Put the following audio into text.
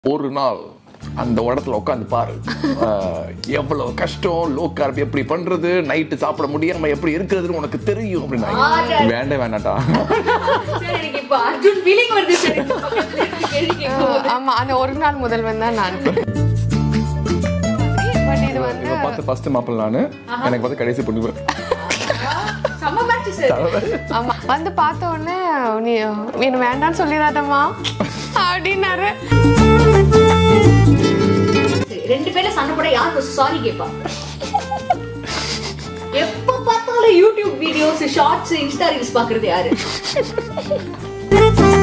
ஒரு நாள் அந்த இடத்துல உட்காந்து பாரு ஆஹ், எவ்வளவு கஷ்டம் லோ கார்ப் எப்படி பண்றது நைட்டு சாப்பிட முடியாம எப்படி இருக்கிறதுன்னு உனக்கு தெரியும் அப்படின்னா வேண்டாம் வேண்டாம்டா சரி, எனக்கு இப்ப அர்ஜுன் feeling வருது சரி, பக்கத்துல இருந்து கேள்வி கேட்கும்போது. ஆமா அந்த ஒரு நாள் முதல்வன் தான் நான் பட் இது வந்து இவன் பார்த்து ஃபர்ஸ்ட் மாப்பிள்ள நானு எனக்கு பார்த்து கடைசி பொண்ணு செம்ம match sir. ஆமா வந்து பார்த்த உடனே நீ நீ வேண்டாம்னு சொல்லிடாதம்மா அப்படின்னாரு சரி, ரெண்டு பேரும் சண்டை போட யார் first sorry கேட்பா? எப்ப பார்த்தாலும் YouTube videos shorts insta reels பாக்குறது யாரு